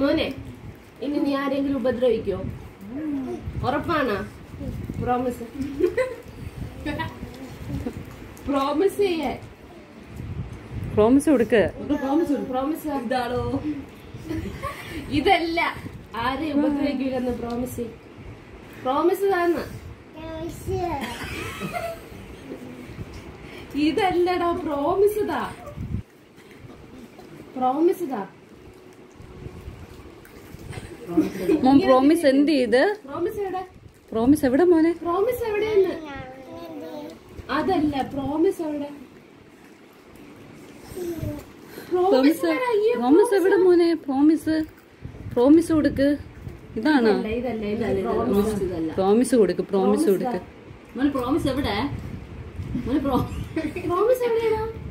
മോനെ ഇനി നീ ആരെങ്കിലും ഉപദ്രവിക്കോ ഉറപ്പാണോ പ്രോമിസ് പ്രോമിസ് ചെയ്യാൻ പ്രോമിസ് കൊടുക്ക് പ്രോമിസ് പ്രോമിസ് ഇതാണോ ഇതല്ല ആരെ ഉപദ്രവിക്കില്ലെന്ന് പ്രോമിസ് പ്രോമിസ് താന്ന് ഇതല്ലടാ പ്രോമിസ് താ പ്രോമിസ് താ മോൻ പ്രോമിസ് എന്ത് ചെയ്ത് പ്രോമിസ് എവിടെ പ്രോമിസ് എവിടെ മോനെ പ്രോമിസ് എവിടെയെന്ന് അതല്ല പ്രോമിസ് എവിടെ പ്രോമിസ് എവിടെ? അയ്യോ, പ്രോമിസ് എവിടെ മോനെ പ്രോമിസ് പ്രോമിസ് കൊടുക്ക് ഇതാണോ ഇതല്ല, ഇതല്ല ഇതല്ല പ്രോമിസ് ഇതല്ല പ്രോമിസ് കൊടുക്ക് പ്രോമിസ് കൊടുക്ക് മോനെ പ്രോമിസ് എവിടെ മോനെ പ്രോ പ്രോമിസ് എവിടെയാണോ